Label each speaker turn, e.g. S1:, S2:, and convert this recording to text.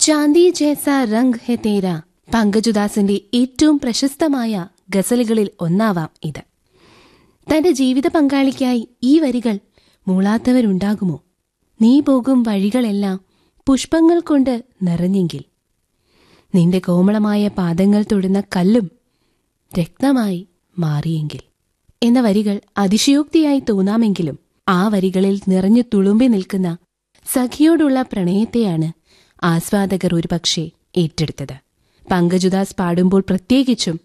S1: ചാന്ദി ജേസ റംഗ് ഹെ തേര പങ്കജുദാസിന്റെ ഏറ്റവും പ്രശസ്തമായ ഗസലുകളിൽ ഒന്നാവാം ഇത് തന്റെ ജീവിത പങ്കാളിക്കായി ഈ വരികൾ മൂളാത്തവരുണ്ടാകുമോ നീ പോകും വഴികളെല്ലാം പുഷ്പങ്ങൾ കൊണ്ട് നിറഞ്ഞെങ്കിൽ നിന്റെ കോമളമായ പാദങ്ങൾ തൊടുന്ന കല്ലും രക്തമായി മാറിയെങ്കിൽ എന്ന വരികൾ അതിശയോക്തിയായി തോന്നാമെങ്കിലും ആ വരികളിൽ നിറഞ്ഞു തുളുമ്പി നിൽക്കുന്ന സഖിയോടുള്ള പ്രണയത്തെയാണ് ആസ്വാദകർ ഒരുപക്ഷെ ഏറ്റെടുത്തത് പങ്കജുദാസ് പാടുമ്പോൾ പ്രത്യേകിച്ചും